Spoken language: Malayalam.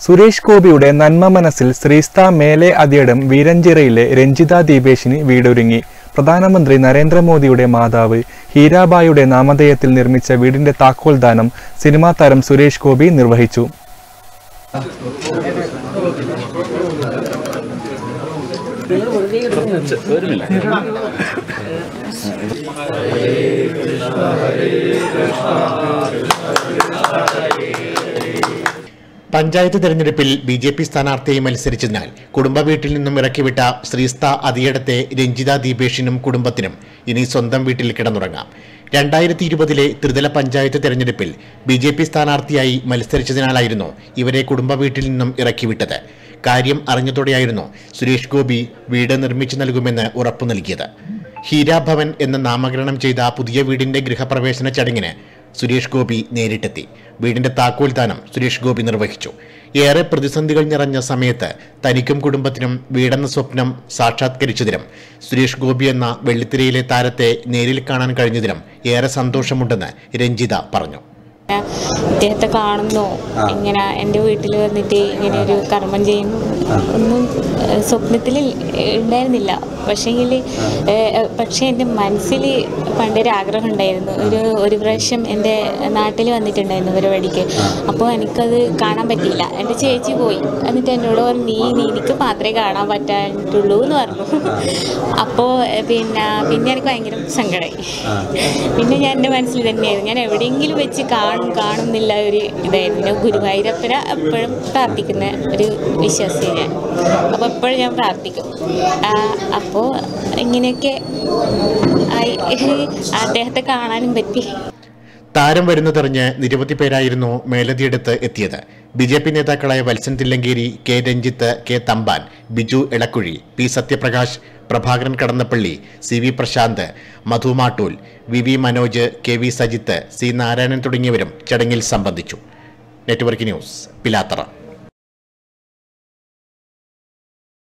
സുരേഷ് ഗോപിയുടെ നന്മ മനസ്സിൽ ശ്രീസ്ത മേലെ അതിയടം വീരഞ്ചിറയിലെ രഞ്ജിത ദീപേഷിന് വീടൊരുങ്ങി പ്രധാനമന്ത്രി നരേന്ദ്രമോദിയുടെ മാതാവ് ഹീരാബായിയുടെ നാമധേയത്തിൽ നിർമ്മിച്ച വീടിന്റെ താക്കോൽ ദാനം സിനിമാ താരം സുരേഷ് ഗോപി നിർവഹിച്ചു പഞ്ചായത്ത് തെരഞ്ഞെടുപ്പിൽ ബി ജെ പി സ്ഥാനാർത്ഥിയായി മത്സരിച്ചതിനാൽ കുടുംബ വീട്ടിൽ നിന്നും ഇറക്കിവിട്ട ശ്രീസ്ത അതിയടത്തെ രഞ്ജിത ദീപേഷിനും കുടുംബത്തിനും ഇനി സ്വന്തം വീട്ടിൽ കിടന്നുറങ്ങാം രണ്ടായിരത്തി ഇരുപതിലെ ത്രിതല പഞ്ചായത്ത് തെരഞ്ഞെടുപ്പിൽ ബി ജെ പി സ്ഥാനാർത്ഥിയായി മത്സരിച്ചതിനാലായിരുന്നു ഇവരെ കുടുംബ വീട്ടിൽ നിന്നും ഇറക്കിവിട്ടത് കാര്യം അറിഞ്ഞതോടെയായിരുന്നു സുരേഷ് ഗോപി വീട് നിർമ്മിച്ചു നൽകുമെന്ന് ഉറപ്പു നൽകിയത് ഹീരാഭവൻ എന്ന് നാമകരണം ചെയ്ത പുതിയ വീടിന്റെ ഗൃഹപ്രവേശന ചടങ്ങിന് സുരേഷ് ഗോപി നേരിട്ടെത്തി വീടിന്റെ താക്കോൽ ദാനം സുരേഷ് ഗോപി നിർവഹിച്ചു ഏറെ പ്രതിസന്ധികൾ നിറഞ്ഞ സമയത്ത് തനിക്കും കുടുംബത്തിനും വീടെന്ന സ്വപ്നം സാക്ഷാത്കരിച്ചതിനും സുരേഷ് ഗോപി എന്ന വെള്ളിത്തിരയിലെ താരത്തെ നേരിൽ കാണാൻ കഴിഞ്ഞതിനും ഏറെ സന്തോഷമുണ്ടെന്ന് രഞ്ജിത പറഞ്ഞു ഇദ്ദേഹത്തെ കാണുന്നു ഇങ്ങനെ എൻ്റെ വീട്ടിൽ വന്നിട്ട് ഇങ്ങനെ ഒരു കർമ്മം ചെയ്യുന്നു ഒന്നും ഏഹ്, സ്വപ്നത്തിൽ ഉണ്ടായിരുന്നില്ല പക്ഷേങ്കിൽ പക്ഷേ എൻ്റെ മനസ്സിൽ പണ്ടൊരു ആഗ്രഹം ഉണ്ടായിരുന്നു ഒരു ഒരു പ്രാവശ്യം എൻ്റെ നാട്ടിൽ വന്നിട്ടുണ്ടായിരുന്നു പരിപാടിക്ക് അപ്പോൾ എനിക്കത് കാണാൻ പറ്റിയില്ല എൻ്റെ ചേച്ചി പോയി എന്നിട്ട് എന്നോട് പറഞ്ഞു നീ നീ എനിക്ക് മാത്രമേ കാണാൻ പറ്റാറ്റുള്ളൂ എന്ന് പറഞ്ഞു അപ്പോൾ പിന്നെ പിന്നെ എനിക്ക് ഭയങ്കര സങ്കടമായി പിന്നെ ഞാൻ എൻ്റെ മനസ്സിൽ തന്നെയായിരുന്നു ഞാൻ എവിടെയെങ്കിലും വെച്ച് കാണും കാണുന്നില്ല ഒരു ഇതായിരുന്നു ഞാൻ ഗുരുവായൂരപ്പന എപ്പോഴും പ്രാർത്ഥിക്കുന്ന ഒരു വിശ്വാസിയാണ് ഞാൻ അപ്പോൾ എപ്പോഴും ഞാൻ പ്രാർത്ഥിക്കും അപ്പോൾ ഇങ്ങനെയൊക്കെ ആയി അദ്ദേഹത്തെ കാണാനും പറ്റി താരം വരുന്നതറിഞ്ഞ് നിരവധി പേരായിരുന്നു മേലതിയെടുത്ത് എത്തിയത് ബി ജെ പി നേതാക്കളായ Valsan Thillankeri K Ranjith K Thampan Biju Elakkuzhi P Satyaprakash Prabhakaran Kadannappally C V Prashanth Madhu Mattool V V Manoj K V Sajith C Narayanan തുടങ്ങിയവരും ചടങ്ങിൽ സംബന്ധിച്ചു നെറ്റ്വർക്ക് ന്യൂസ് പിലാത്തറ